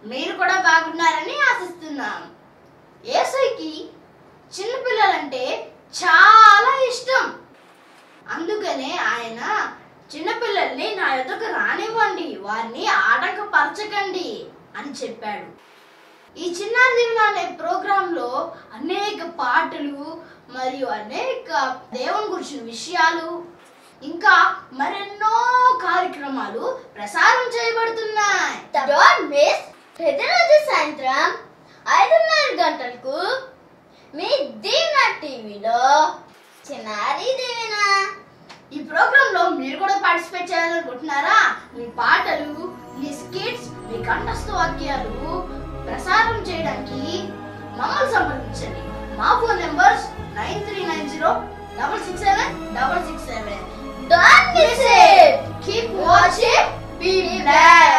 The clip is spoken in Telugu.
మీరు కూడా బాగున్నారని ఆశిస్తున్నాం ఏసైకి చిన్నపిల్లలంటే చాలా ఇష్టం అందుకనే ఆయన చిన్నపిల్లల్ని నా యొద్దకు రానివ్వండి వారిని ఆటంకపరచకండి అని చెప్పాడు ఈ చిన్నారి దీవెన అనే ప్రోగ్రాంలో అనేక పాటలు మరియు అనేక దేవుని గురించిన విషయాలు ఇంకా మరెన్నో కార్యక్రమాలు ప్రసారం చేయబడుతున్నాయి డోంట్ మిస్ ప్రతిరోజు సాయంత్రం ఐదున్నర గంటలకు మీ దీవెన టీవీలో చిన్నారి దీవెన ఈ ప్రోగ్రామ్ లో మీరు కూడా పార్టిసిపేట్ చేయాలనుకుంటున్నారా మీ పాటలు మీ స్కిట్స్ మీ కంఠస్థ వాక్యాలు ప్రసారం చేయడానికి మమ్మల్ని సంప్రదించండి మా phone numbers nine three nine zero double six seven double six seven don't miss it keep watching be blessed